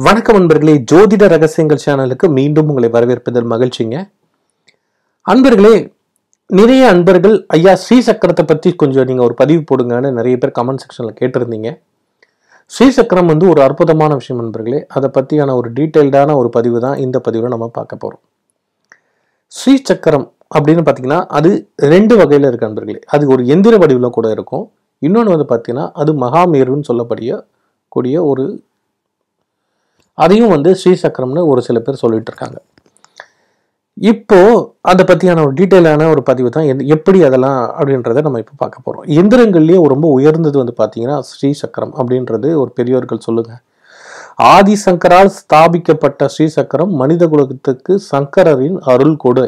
வணக்கம் அன்பர்களே ஜோதிட ரகசியங்கள் சேனலுக்கு மீண்டும் உங்களை வரவேற்பதில் மகிழ்ச்சிங்க அன்பர்களே நிறைய அன்பர்கள் ஐயா ஸ்ரீ சக்கரத்தை பற்றி கொஞ்சம் நீங்கள் ஒரு பதிவு போடுங்கன்னு நிறைய பேர் கமெண்ட் செக்ஷனில் கேட்டிருந்தீங்க ஸ்ரீ சக்கரம் வந்து ஒரு அற்புதமான விஷயம் அன்பர்களே அதை பற்றியான ஒரு டீட்டெயில்டான ஒரு பதிவு தான் இந்த பதிவில் நம்ம பார்க்க போகிறோம் ஸ்ரீ சக்கரம் அப்படின்னு பார்த்தீங்கன்னா அது ரெண்டு வகையில் இருக்கு அன்பர்களே அது ஒரு எந்திர வடிவில் கூட இருக்கும் இன்னொன்று வந்து பார்த்தீங்கன்னா அது மகாமேருன்னு சொல்லக்கூடிய கூடிய ஒரு அதையும் வந்து ஸ்ரீ சக்கரம்னு ஒரு சில பேர் சொல்லிட்டு இருக்காங்க இப்போ அதை பற்றியான ஒரு டீட்டெயிலான ஒரு பதிவு தான் எந்த- எப்படி அதெல்லாம் அப்படின்றத நம்ம இப்போ பார்க்க போகிறோம் எந்திரங்கள்லேயே ரொம்ப உயர்ந்தது வந்து பார்த்தீங்கன்னா ஸ்ரீ சக்கரம் அப்படின்றது ஒரு பெரியோர்கள் சொல்லுங்க ஆதி சங்கரால் ஸ்தாபிக்கப்பட்ட ஸ்ரீ சக்கரம் மனித குலத்துக்கு சங்கரரின் அருள் கொடை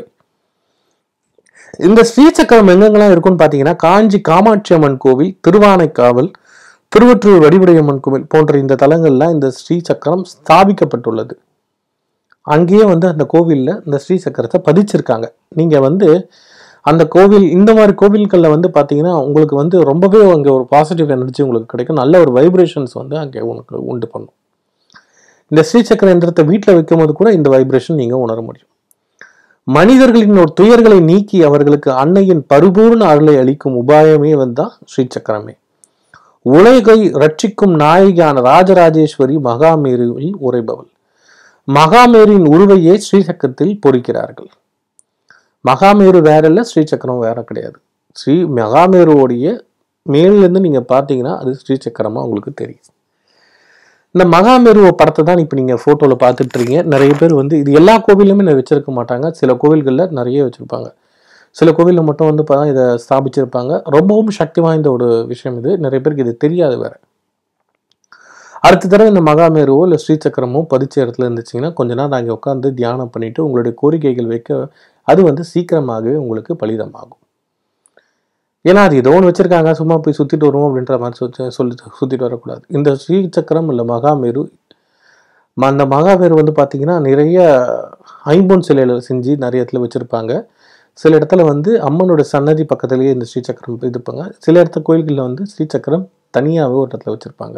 இந்த ஸ்ரீ சக்கரம் எங்கெங்கெல்லாம் இருக்கும்னு பார்த்தீங்கன்னா காஞ்சி காமாட்சி அம்மன் கோவில் திருவானைக்காவல் திருவற்றூர் வடிவுடையம்மன் கோவில் போன்ற இந்த தலங்கள்லாம் இந்த ஸ்ரீ சக்கரம் ஸ்தாபிக்கப்பட்டுள்ளது அங்கேயே வந்து அந்த கோவிலில் இந்த ஸ்ரீ சக்கரத்தை பதிச்சிருக்காங்க நீங்கள் வந்து அந்த கோவில் இந்த மாதிரி கோவில்களில் வந்து பார்த்தீங்கன்னா உங்களுக்கு வந்து ரொம்பவே அங்கே ஒரு பாசிட்டிவ் எனர்ஜி உங்களுக்கு கிடைக்கும் நல்ல ஒரு வைப்ரேஷன்ஸ் வந்து அங்கே உங்களுக்கு உண்டு பண்ணும் இந்த ஸ்ரீ சக்கர எந்திரத்தை வீட்டில் வைக்கும்போது கூட இந்த வைப்ரேஷன் நீங்கள் உணர முடியும் மனிதர்களின் ஒரு துயர்களை நீக்கி அவர்களுக்கு அன்னையின் பரிபூர்ண அருளை அளிக்கும் உபாயமே வந்து ஸ்ரீ சக்கரமே உலகை ரட்சிக்கும் நாயகியான ராஜராஜேஸ்வரி மகாமேருவில் உரைபவள் மகாமேரின் உருவையே ஸ்ரீசக்கரத்தில் பொறிக்கிறார்கள் மகாமேரு வேற இல்லை ஸ்ரீசக்கரம் வேற கிடையாது ஸ்ரீ மகாமேருவோடைய மேலிருந்து நீங்க பார்த்தீங்கன்னா அது ஸ்ரீசக்கரமா உங்களுக்கு தெரியும் இந்த மகாமேருவ படத்தை தான் இப்போ நீங்கள் ஃபோட்டோவில் பார்த்துட்டு இருக்கீங்க நிறைய பேர் வந்து இது எல்லா கோவிலுமே நான் வச்சிருக்க மாட்டாங்க சில கோவில்களில் நிறைய வச்சுருப்பாங்க சில கோவிலில் மட்டும் வந்து பார்த்தா இதை ஸ்தாபிச்சிருப்பாங்க ரொம்பவும் சக்தி வாய்ந்த ஒரு விஷயம் இது நிறைய பேருக்கு இது தெரியாது வேற அடுத்த தடவை இந்த மகாமேருவோ இல்லை ஸ்ரீசக்கரமோ பதிச்ச இடத்துல இருந்துச்சுங்கன்னா கொஞ்ச நேரம் அங்கே உட்காந்து தியானம் பண்ணிட்டு உங்களுடைய கோரிக்கைகள் வைக்க அது வந்து சீக்கிரமாகவே உங்களுக்கு பலிதமாகும் ஏன்னா அது ஏதோ ஒன்று வச்சிருக்காங்க சும்மா போய் சுற்றிட்டு வருவோம் அப்படின்ற மாதிரி சொல்லி சொல்லி சுற்றிட்டு வரக்கூடாது இந்த ஸ்ரீசக்கரம் இல்லை மகாமேரு ம- அந்த மகாமேரு வந்து பார்த்தீங்கன்னா நிறைய ஐம்பொன் சிலையில செஞ்சு நிறைய இடத்துல வச்சுருப்பாங்க சில இடத்துல வந்து அம்மனோட சன்னதி பக்கத்துலேயே இந்த ஸ்ரீசக்கரம் இருப்பாங்க சில இடத்துல கோயில்களில் வந்து ஸ்ரீசக்கரம் தனியாகவே ஒரு இடத்துல வச்சுருப்பாங்க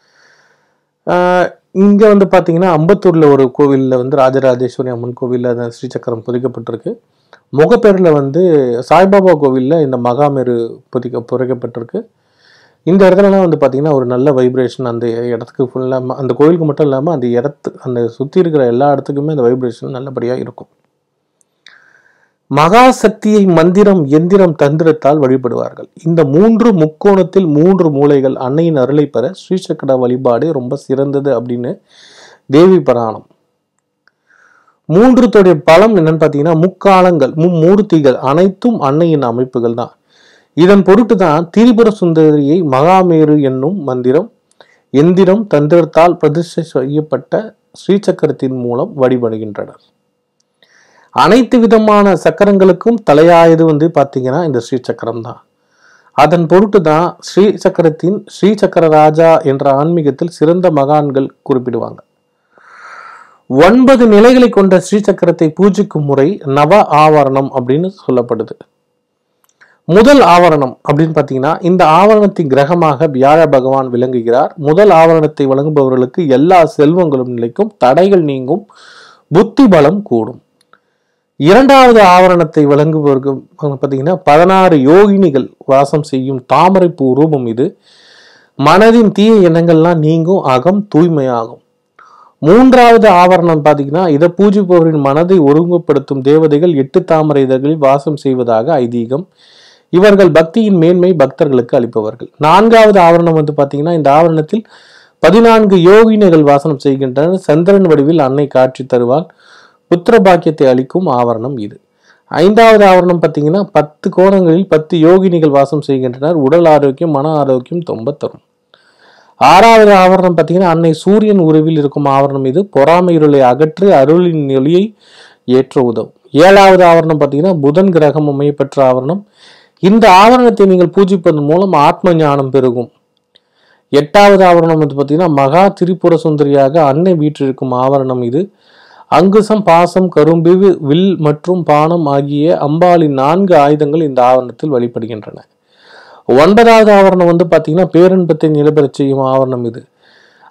இங்கே வந்து பார்த்தீங்கன்னா அம்பத்தூரில் ஒரு கோவிலில் வந்து ராஜராஜேஸ்வரி அம்மன் கோவிலில் அந்த ஸ்ரீசக்கரம் பொதிக்கப்பட்டிருக்கு முகப்பேரில் வந்து சாய்பாபா கோவிலில் இந்த மகாமேரு பொதிக்க புதைக்கப்பட்டிருக்கு இந்த இடத்துலலாம் வந்து பார்த்தீங்கன்னா ஒரு நல்ல வைப்ரேஷன் அந்த இடத்துக்கு ஃபுல்லாக அந்த கோவிலுக்கு மட்டும் இல்லாமல் அந்த இடத்து அந்த சுற்றி இருக்கிற எல்லா இடத்துக்குமே அந்த வைப்ரேஷன் நல்லபடியாக இருக்கும் மகா சக்தியை மந்திரம் எந்திரம் தந்திரத்தால் வழிபடுவார்கள் இந்த மூன்று முக்கோணத்தில் மூன்று மூலைகள் அன்னையின் அருளை பெற ஸ்ரீசக்கர வழிபாடு ரொம்ப சிறந்தது அப்படின்னு தேவி புராணம் மூன்றுத்துடைய பலம் என்னன்னு பார்த்தீங்கன்னா முக்காலங்கள் மும்மூர்த்திகள் அனைத்தும் அன்னையின் அமைப்புகள் தான் இதன் பொருட்டு தான் திரிபுர சுந்தரியை மகாமேரு என்னும் மந்திரம் எந்திரம் தந்திரத்தால் பிரதிஷ்டை செய்யப்பட்ட ஸ்ரீசக்கரத்தின் மூலம் வழிபடுகின்றனர் அனைத்து விதமான சக்கரங்களுக்கும் தலையாயது வந்து பார்த்தீங்கன்னா இந்த ஸ்ரீ சக்கரம் தான் அதன் பொருட்டு தான் ஸ்ரீ சக்கரத்தின் ஸ்ரீ சக்கர ராஜா என்ற ஆன்மீகத்தில் சிறந்த மகான்கள் குறிப்பிடுவாங்க ஒன்பது நிலைகளை கொண்ட ஸ்ரீ சக்கரத்தை பூஜிக்கும் முறை நவ ஆவரணம் அப்படின்னு சொல்லப்படுது முதல் ஆவரணம் அப்படின்னு பார்த்தீங்கன்னா இந்த ஆவரணத்தின் கிரகமாக வியாழ பகவான் விளங்குகிறார் முதல் ஆவரணத்தை வழங்குபவர்களுக்கு எல்லா செல்வங்களும் நிலைக்கும் தடைகள் நீங்கும் புத்தி பலம் கூடும் இரண்டாவது ஆவரணத்தை வழங்குபவருக்கு பார்த்தீங்கன்னா பதினாறு யோகினிகள் வாசம் செய்யும் தாமரை பூ ரூபம் இது மனதின் தீய எண்ணங்கள்லாம் நீங்கும் அகம் தூய்மையாகும் மூன்றாவது ஆவரணம் பார்த்தீங்கன்னா இதை பூஜிப்பவரின் மனதை ஒருங்குபடுத்தும் தேவதைகள் எட்டு தாமரை இதழ்களில் வாசம் செய்வதாக ஐதீகம் இவர்கள் பக்தியின் மேன்மை பக்தர்களுக்கு அளிப்பவர்கள் நான்காவது ஆவரணம் வந்து பார்த்தீங்கன்னா இந்த ஆவரணத்தில் பதினான்கு யோகினிகள் வாசனம் செய்கின்றனர் சந்திரன் வடிவில் அன்னை காட்சி தருவாள் புத்திர பாக்கியத்தை அளிக்கும் ஆவரணம் இது ஐந்தாவது ஆவரணம் பார்த்தீங்கன்னா பத்து கோணங்களில் பத்து யோகினிகள் வாசம் செய்கின்றனர் உடல் ஆரோக்கியம் மன ஆரோக்கியம் ரொம்ப தரும் ஆறாவது ஆவரணம் பார்த்தீங்கன்னா அன்னை சூரியன் உருவில் இருக்கும் ஆவரணம் இது பொறாமை இருளை அகற்றி அருளின் ஒளியை ஏற்ற உதவும் ஏழாவது ஆவரணம் பார்த்தீங்கன்னா புதன் கிரகம் அமையப்பெற்ற ஆவரணம் இந்த ஆவரணத்தை நீங்கள் பூஜிப்பதன் மூலம் ஆத்ம ஞானம் பெருகும் எட்டாவது ஆவரணம் வந்து பார்த்தீங்கன்னா மகா திரிபுர சுந்தரியாக அன்னை வீற்றிருக்கும் ஆவரணம் இது அங்குசம் பாசம் கரும்பு வில் மற்றும் பானம் ஆகிய அம்பாளின் நான்கு ஆயுதங்கள் இந்த ஆவரணத்தில் வழிபடுகின்றன ஒன்பதாவது ஆவரணம் வந்து பார்த்தீங்கன்னா பேரன்பத்தை நிலபெறச் செய்யும் ஆவரணம் இது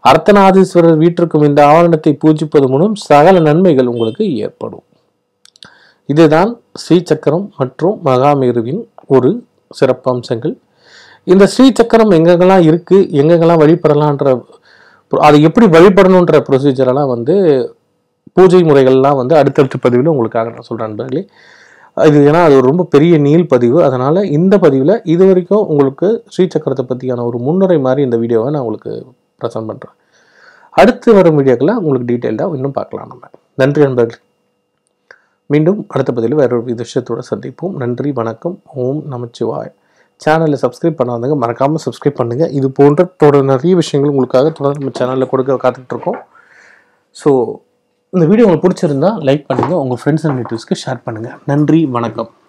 அர்த்தநாதீஸ்வரர் வீட்டிற்கும் இந்த ஆவரணத்தை பூஜிப்பது மூலம் சகல நன்மைகள் உங்களுக்கு ஏற்படும் இதுதான் ஸ்ரீ சக்கரம் மற்றும் மகாமேருவின் ஒரு சிறப்பம்சங்கள் இந்த ஸ்ரீ சக்கரம் எங்கெங்கெல்லாம் இருக்கு எங்கெங்கெல்லாம் வழிபடலான்ற அதை எப்படி வழிபடணுன்ற ப்ரொசீஜரெல்லாம் வந்து பூஜை முறைகள்லாம் வந்து அடுத்தடுத்த பதிவில் உங்களுக்காக நான் சொல்கிறேன் நண்பர்களே இது ஏன்னா அது ஒரு ரொம்ப பெரிய நீள் பதிவு அதனால் இந்த பதிவில் இது வரைக்கும் உங்களுக்கு ஸ்ரீ சக்கரத்தை பற்றியான ஒரு முன்னுரை மாதிரி இந்த வீடியோவை நான் உங்களுக்கு ப்ரெசென்ட் பண்ணுறேன் அடுத்து வரும் வீடியோக்களை உங்களுக்கு டீட்டெயில்டாக இன்னும் பார்க்கலாம் நம்ம நன்றி நண்பர்கள் மீண்டும் அடுத்த பதிவில் வேற ஒரு விஷயத்தோட சந்திப்போம் நன்றி வணக்கம் ஓம் நமச்சிவாய் சேனலை சப்ஸ்கிரைப் பண்ணாதவங்க மறக்காமல் சப்ஸ்கிரைப் பண்ணுங்கள் இது போன்ற தொடர் நிறைய விஷயங்கள் உங்களுக்காக தொடர்ந்து நம்ம சேனலில் கொடுக்க காத்துட்டு இருக்கோம் ஸோ இந்த வீடியோ உங்களுக்கு பிடிச்சிருந்தா லைக் பண்ணுங்கள் உங்கள் ஃப்ரெண்ட்ஸ் அண்ட் ரிலேட்டிவ்ஸ்க்கு ஷேர் பண்ணுங்கள் நன்றி வணக்கம்